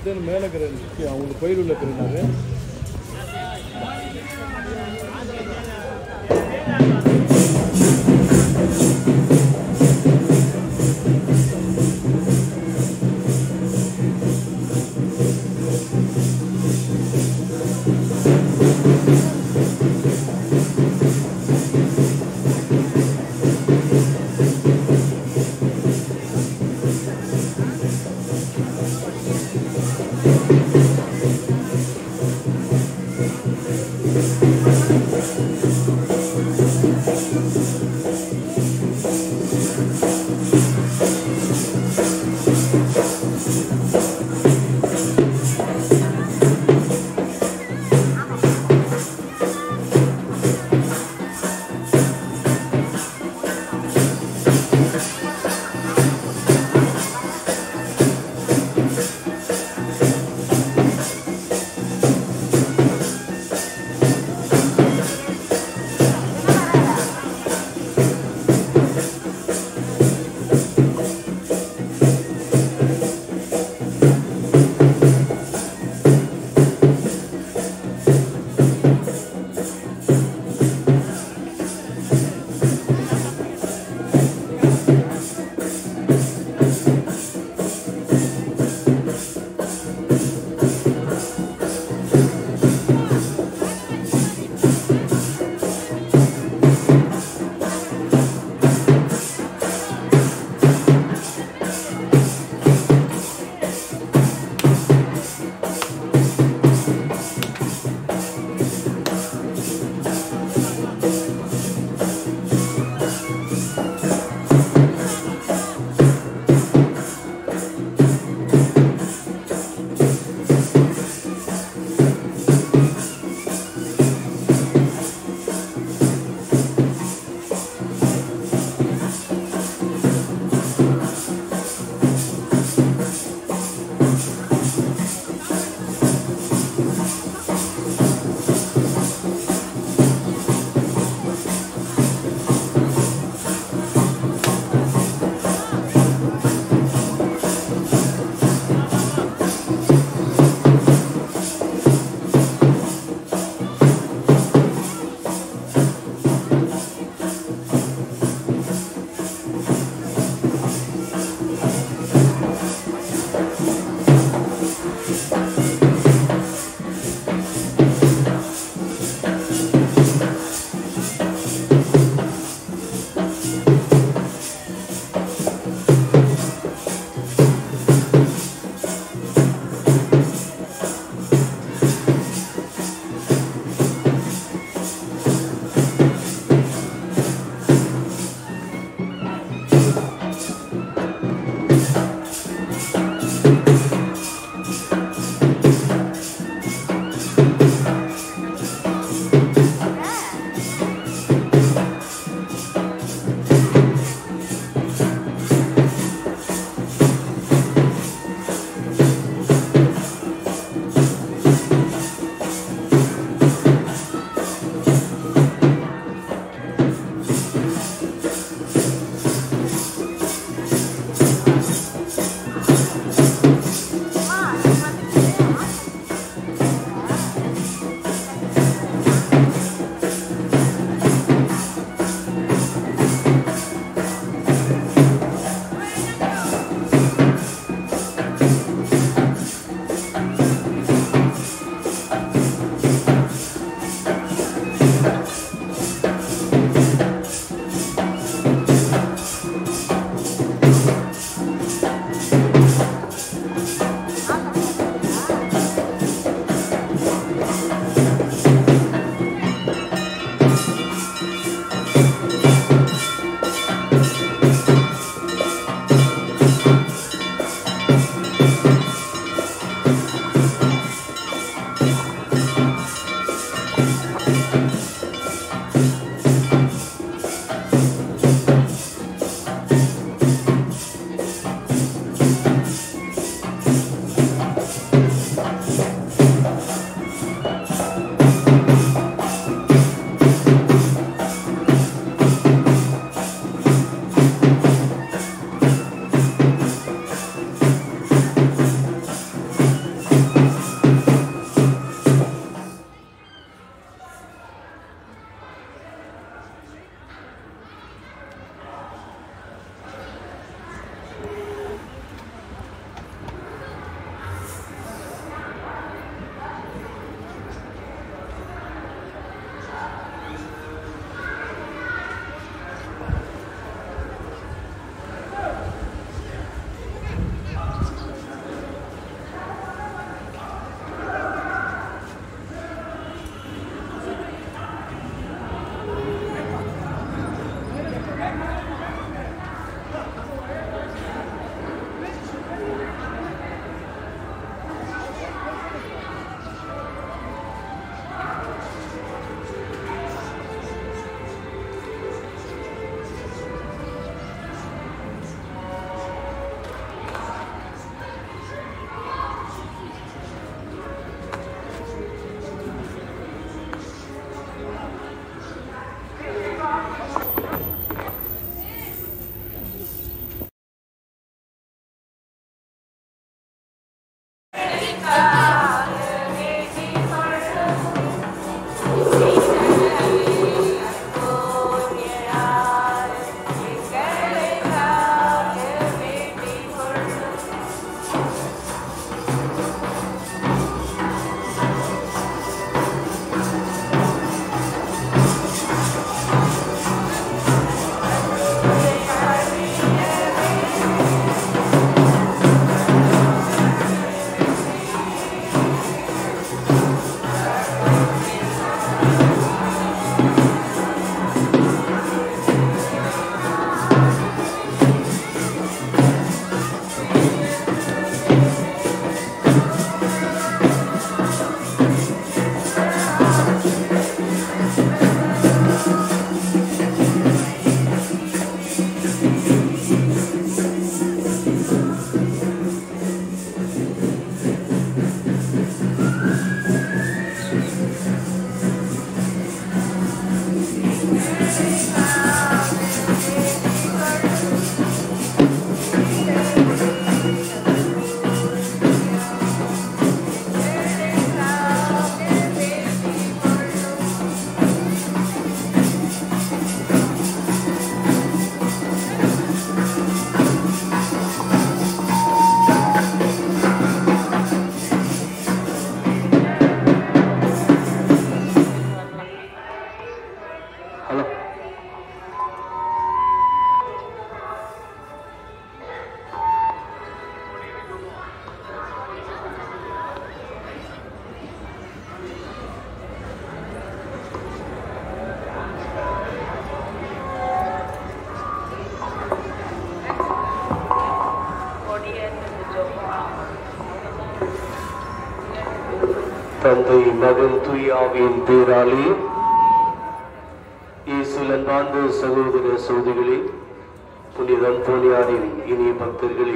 எடுத்து மேலே இருக்கிற அவங்களுக்கு கோயில் உள்ள இருக்கிறாரு தந்தை மகன் தூயாவின் பேராலே இயேசுலன் வாழ்ந்த சகோதர சகோதரிகளே புனித அந்தோனியாரின் இனிய பக்தர்களே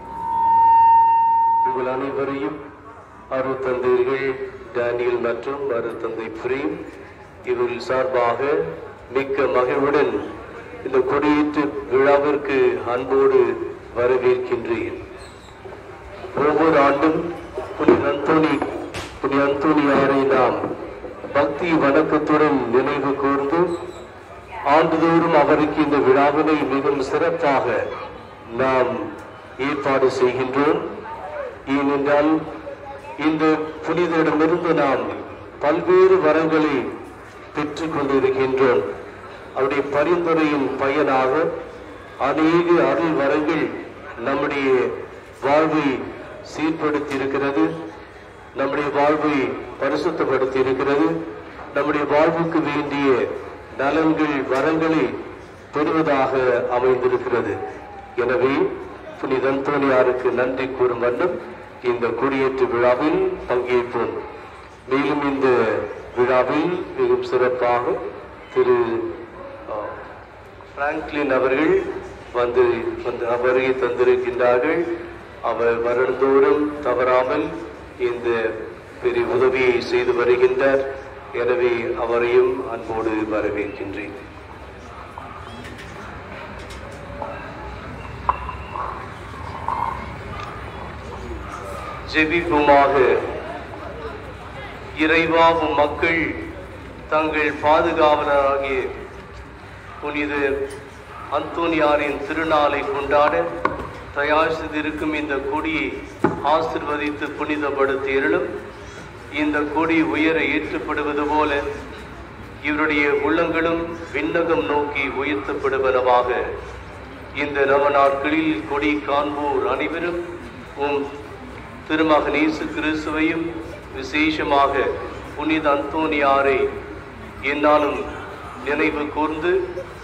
உங்கள் அனைவரையும் அருத்தந்தையர்கள் டேனியல் மற்றும் அருத்தந்தை பிரேம் இவர்கள் சார்பாக மிக்க மகிழ்வுடன் இந்த கொடியேற்று விழாவிற்கு அன்போடு வரவேற்கின்றேன் ஒவ்வொரு ஆண்டும் புனித அந்தோனி புனித அந்தோனியாரை நாம் பக்தி வணக்கத்துடன் நினைவு கூர்ந்து ஆண்டுதோறும் அவருக்கு இந்த விழாவினை மிகவும் சிறப்பாக நாம் ஏற்பாடு செய்கின்றோம் ஏனென்றால் இந்த புனிதரிடமிருந்து நாம் பல்வேறு வரங்களை பெற்றுக் கொண்டிருக்கின்றோம் அவருடைய பரிந்துரையின் பயனாக அநேக அருள் வரங்கள் நம்முடைய வாழ்வை சீர்படுத்தி இருக்கிறது நம்முடைய வாழ்வை பரிசுத்தப்படுத்தி இருக்கிறது நம்முடைய வாழ்வுக்கு வேண்டிய நலன்கள் வரங்களை பெறுவதாக அமைந்திருக்கிறது எனவே புனித அந்தோனியாருக்கு நன்றி கூறும் வண்ணம் இந்த குடியேற்று விழாவில் பங்கேற்போம் மேலும் இந்த விழாவில் மிகவும் சிறப்பாக திரு அஹ், பிராங்க்லின் அவர்கள் வந்து வந்து வருகை தந்திருக்கின்றார்கள் அவர் வருடந்தோறும் தவறாமல் இந்த பெரிய உதவியை செய்து வருகின்றார் எனவே அவரையும் அன்போடு வரவேற்கின்றேன் ஜெபிப்புமாக இறைவாவும் மக்கள் தங்கள் பாதுகாவலராகிய புனித அந்தோனியாரின் திருநாளை கொண்டாட தயார் செய்திருக்கும் இந்த கொடியை ஆசிர்வதித்து புனிதப்படுத்தியருளும் இந்த கொடி உயர ஏற்றப்படுவது போல இவருடைய உள்ளங்களும் விண்ணகம் நோக்கி உயர்த்தப்படுவனவாக இந்த நவ நாட்களில் கொடி காண்போர் அனைவரும் உம் திருமகன் இயேசு கிறிஸ்துவையும் விசேஷமாக புனித அந்தோனியாரை என்னாலும் நினைவு கூர்ந்து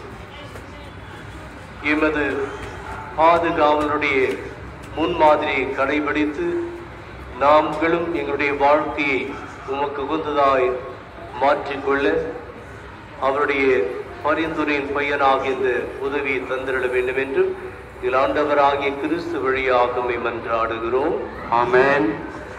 எமது பாதுகாவலருடைய முன்மாதிரியை கடைபிடித்து நாம்களும் எங்களுடைய வாழ்க்கையை உமக்கு உகந்ததாய் மாற்றிக்கொள்ள அவருடைய பரிந்துரையின் பையனாக இந்த உதவியை தந்திட வேண்டும் என்றும் இதில் ஆண்டவராகிய கிறிஸ்து வழியாக உம்மை மன்றாடுகிறோம் ஆமென்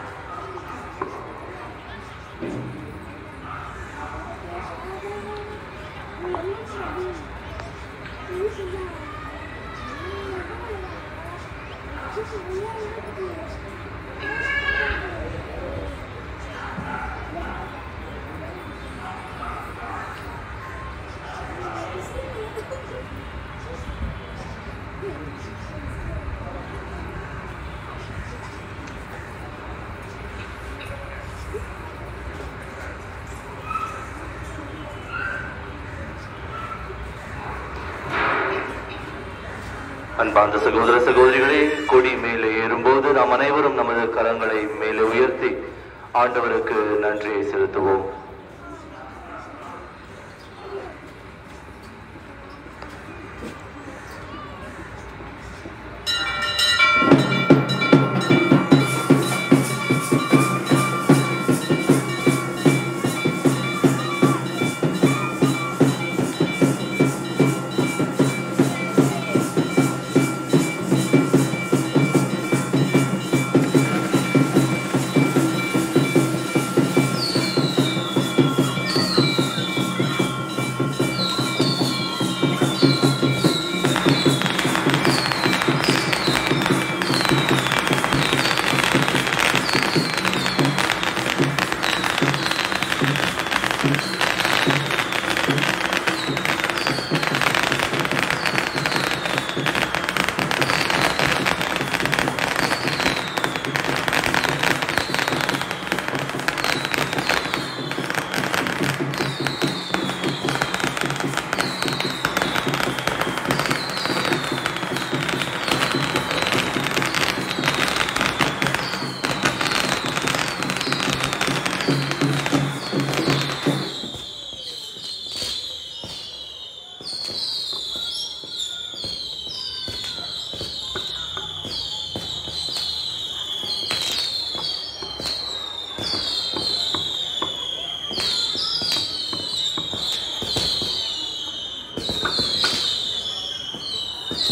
அன்பார்ந்த சகோதர சகோதரிகளே கொடி மேலே ஏறும்போது நாம் அனைவரும் நமது கரங்களை மேலே உயர்த்தி ஆண்டவருக்கு நன்றியை செலுத்துவோம்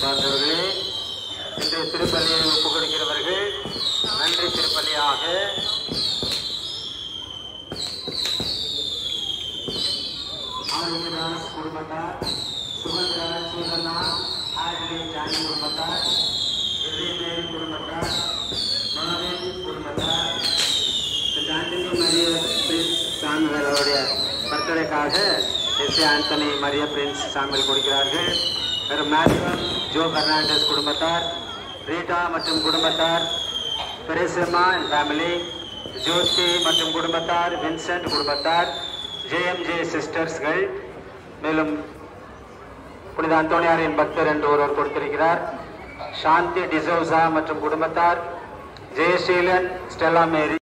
அன்பார்ந்தவர்களே இன்று திருப்பள்ளியை ஒப்புக் கொடுக்கிறவர்கள் நன்றி திருப்பள்ளியாக ஆரோக்கியதாஸ் குடும்பத்தார் சுகந்திராஜ் சூதனா ஆர்டி ஜானி குடும்பத்தார் விஜயதேவ் குடும்பத்தார் மனோவேல் குடும்பத்தார் இந்த ஆண்டனி மரிய பிரின்ஸ் சாமுவேல் அவருடைய பர்த்டேக்காக எஸ் ஆண்டனி மரிய பிரின்ஸ் சாமுவேல் கொடுக்கிறார்கள் வேறு மேத்வன் ஜோ பெர்னாண்டஸ் குடும்பத்தார் ரீட்டா மற்றும் குடும்பத்தார் பெரேசம்மா அண்ட் ஃபேமிலி ஜோதி மற்றும் குடும்பத்தார் வின்சென்ட் குடும்பத்தார் ஜேஎம்ஜே சிஸ்டர்ஸ்கள் மேலும் புனித அந்தோனியாரின் பக்தர் என்று ஒருவர் கொடுத்திருக்கிறார் சாந்தி டிசோசா மற்றும் குடும்பத்தார் ஜெயசீலன் ஸ்டெல்லா மேரி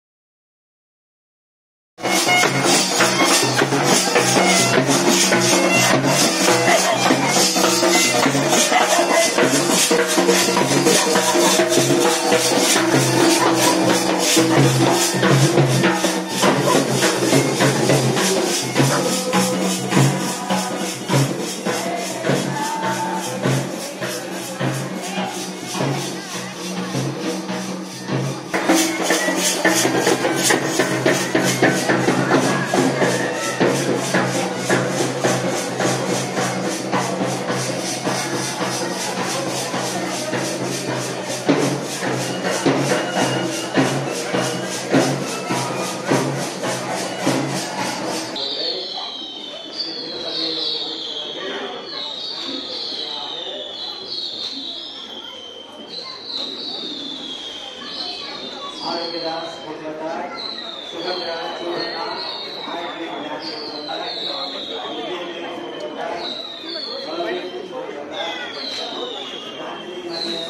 ஆரோக்கியதாஸ் குடும்பத்தார் சுகந்திரா சூரனா ஆயிரத்தி ஞானி குடும்பத்தார் விஜயதேவி குடும்பத்தார் மனோவேல் குடும்பத்தார் ஆண்டனி மரிய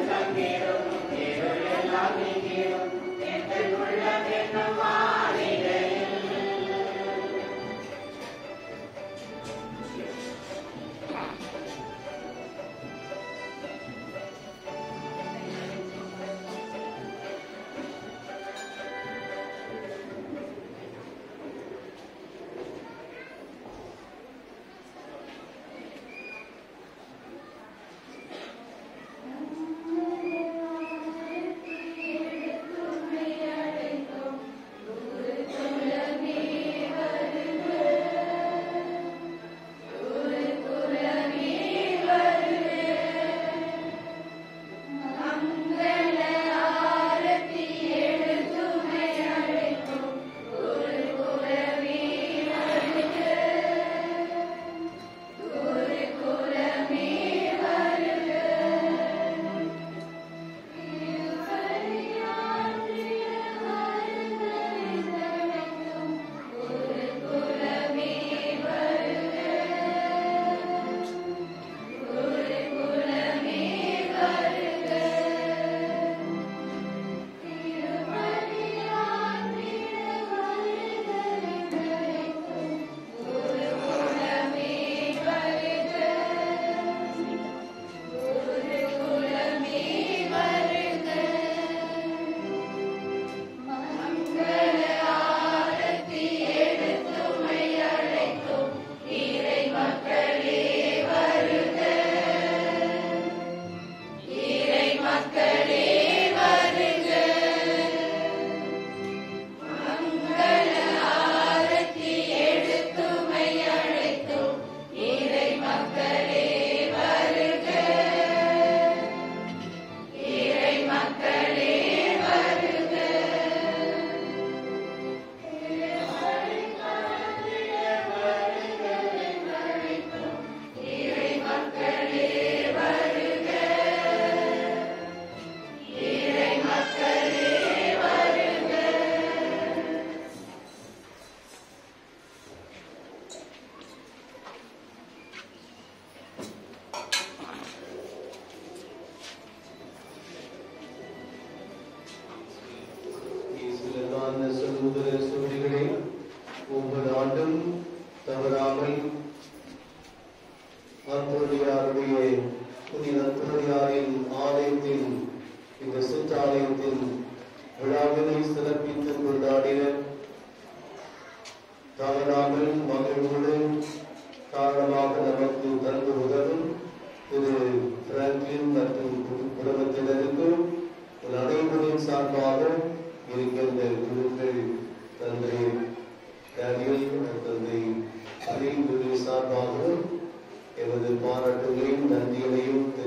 Amen. சகோதர சகோதரிகளே ஒவ்வொரு ஆண்டும் தவறாமல் அந்தோனியாருடைய புனித அந்தோனியாரின் ஆலயத்தின் இந்த சிற்றாலயத்தின் விழாவினை சிறப்பித்து கொண்டாடின தவறாமல் மகிழ்வோடு காரணமாக நமக்கு தந்து உதவும் திரு பிராங்க்லின் மற்றும் கு- குடும்பத்தினருக்கும் உங்கள் அனைவரின் சார்பாக இருக்கின்ற குழுக்கள் தந்தை டேனியல் தந்தை அறிவுரை சார்பாகவும் எமது பாராட்டுகளையும் நன்றிகளையும்